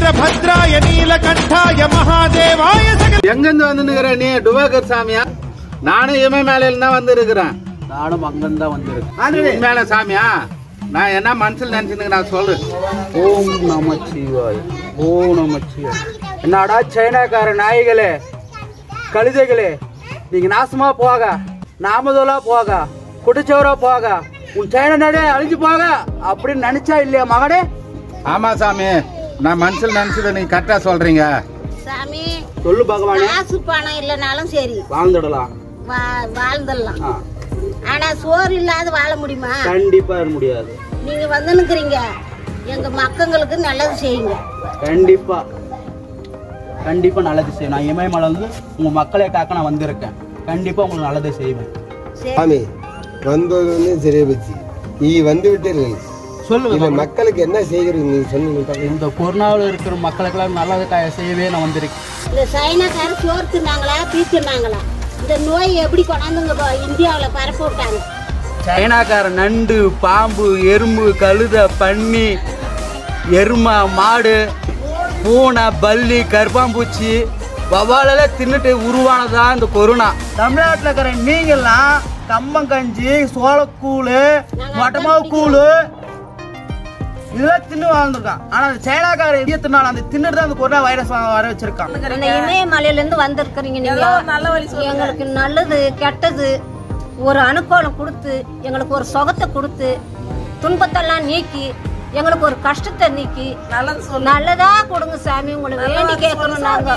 வீரபத்ராய நீலகண்டாய மகாதேவாய சகல எங்கிருந்து வந்து நிக்கிற நீ டுபாக்கர் சாமியா நானும் இமயமலையில தான் வந்து இருக்கிறேன் நானும் அங்கிருந்து தான் வந்திருக்கேன் உண்மையான சாமியா நான் என்ன மனசுல நினைச்சுன்னு நான் சொல்றேன் ஓம் நமச்சிவாய் ஓம் நமச்சிவாய் என்னடா சைனாக்கார நாய்களே கழுதைகளே நீங்க நாசமா போக நாமதோலா போக குடிச்சவரா போக உன் சைனா நாடே அழிஞ்சு போக அப்படின்னு நினைச்சா இல்லையா மகனே ஆமா சாமி நான் மனசுல நினைச்சதை நீங்க கரெக்டா சொல்றீங்க சாமி சொல்லு பகவானே காசு பணம் இல்லைனாலும் சரி வாழ்ந்துடலாம் வா- வாழ்ந்துடலாம் ஆ, ஆனா சோறு இல்லாத வாழ முடியுமா கண்டிப்பா இருக்க முடியாது நீங்க வந்து நிக்கிறீங்க எங்க மக்கங்களுக்கு நல்லது செய்யுங்க கண்டிப்பா கண்டிப்பா நல்லது செய்யும் நான் இமயமலை வந்து உங்க மக்களை காக்க நான் வந்திருக்கேன் கண்டிப்பா உங்களுக்கு நல்லது செய்வேன் சரி சாமி வந்தது வந்து சரியா போச்சு நீ வந்து விட்டீர்கள் சொல்லு இதுல மக்களுக்கு என்ன செய்கிறீங்க நீ சொன்னீங்க இந்த கொரோனாவில் இருக்கிற மக்களுக்கெல்லாம் நல்லது க- செய்யவே நான் வந்திருக்கேன் இந்த சைனாக்கார சோறு தின்னாங்களா பீ தின்னாங்களா இந்த நோய் எப்படி கொண்டாந்துங்க இந்தியாவில் பரப்ப விட்டாங்க சைனாக்கார நண்டு பாம்பு எறும்பு கழுதை பன்னி எருமை மாடு பூனை பல்லி கருப்பாம்பூச்சி வவாலெல்லாம் தின்னுட்டு உருவானதா இந்த கொரோனா தமிழ்நாட்டில் இருக்கிற நீங்கெல்லாம் கம்பங்கஞ்சி சோளக்கூழ் மொட்டமாவு கூழ் இதெல்லாம் தின்னு வாழ்ந்துருக்கான் ஆனா அந்த சைனாக்கார எதிய தின்னாலும் அந்த தின்னுட்டு தான் அந்த கொரோனா வைரஸ் வர வச்சிருக்கான் அந்த இமயமலையில இருந்து வந்திருக்கிறீங்க நீங்க எங்களுக்கு நல்லது கெட்டது ஒரு அனுகூலம் கொடுத்து எங்களுக்கு ஒரு சுகத்தை கொடுத்து துன்பத்தெல்லாம் நீக்கி எங்களுக்கு ஒரு கஷ்டத்தை நீக்கி நல்லதா கொடுங்க சாமி உங்களை வேண்டி கேட்கணும் நாங்க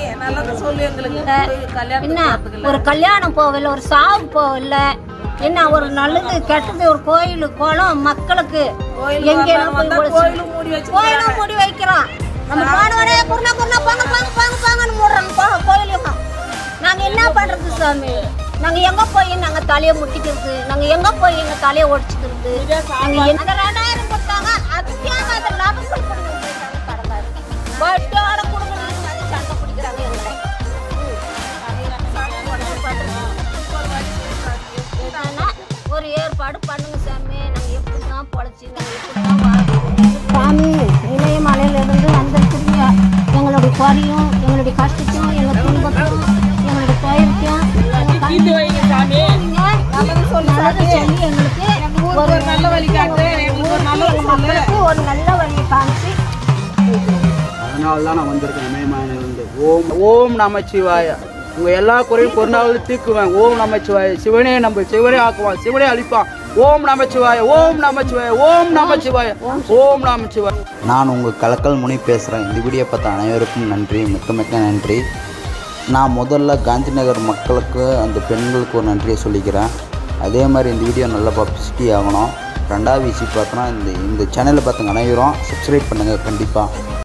என்ன ஒரு கல்யாணம் போகல ஒரு சாவு போகல என்ன ஒரு நல்லது கெட்டது ஒரு கோயில் கோலம் மக்களுக்கு எங்க கோயிலும் மூடி வைக்கிறோம் நம்ம போனவரே குருணா குருணா பாங்க பாங்க பாங்க பாங்கன்னு மூடுறாங்க போ- கோயிலையும் நாங்க என்ன பண்றது சாமி நாங்க எங்க போய் நாங்க தலைய முட்டிக்கிறது நாங்க எங்க போய் எங்க தலைய ஒடிச்சுக்கிறது நாங்க என்ன- அந்த ரெண்டாயிரம் கொடுத்தாங்க அத்தியாவ அதை லாபம் கொடுக்கணும் வட்டியோட கொடுக்கணும் சண்டை பிடிக்கிறாங்க எங்களை ஆனா, ஒரு ஏற்பாடு பண்ணுங்க சாமி நாங்க எப்படி தான் பொழைச்சி நாங்க எப்படி தான் வாழ்றோம் சாமி இமயமலையில இருந்து வந்திருக்கிறீங்க எங்களுடைய குறையும் எங்களுடைய கஷ்டத்தையும் எங்க துன்பத்தையும் எங்களுடைய துயரத்தையும் நல்லது சொல்லி எங்களுக்கு ஒரு நல்ல வழி காட்டு ஒரு நல்ல வழி காமிச்சு அதனால தான் நான் வந்திருக்கேன் இமயமலையிலிருந்து ஓம் ஓம் நமச்சிவாய உங்க எல்லா குறையும் கொரோனாவில் தீக்குவேன் ஓம் நமச்சிவாய சிவனே நம்ம சிவனே ஆக்குவான் சிவனே அழிப்பான் ஓம் நமச்சிவாய ஓம் நமச்சிவாய ஓம் நமச்சிவாய ஓம் நமச்சிவாய நான் உங்கள் கலக்கல் முனி பேசுகிறேன் இந்த வீடியோ பார்த்த அனைவருக்கும் நன்றி மிக்க மிக்க நன்றி நான் முதல்ல காந்தி நகர் மக்களுக்கு அந்த பெண்களுக்கு ஒரு நன்றியை சொல்லிக்கிறேன் அதே மாதிரி இந்த வீடியோ நல்லா பப்ளிசிட்டி ஆகணும் ரெண்டாவது விஷயம் பார்த்தோன்னா இந்த இந்த சேனலை பார்த்துங்க அனைவரும் சப்ஸ்கிரைப் பண்ணுங்கள் கண்டிப்பாக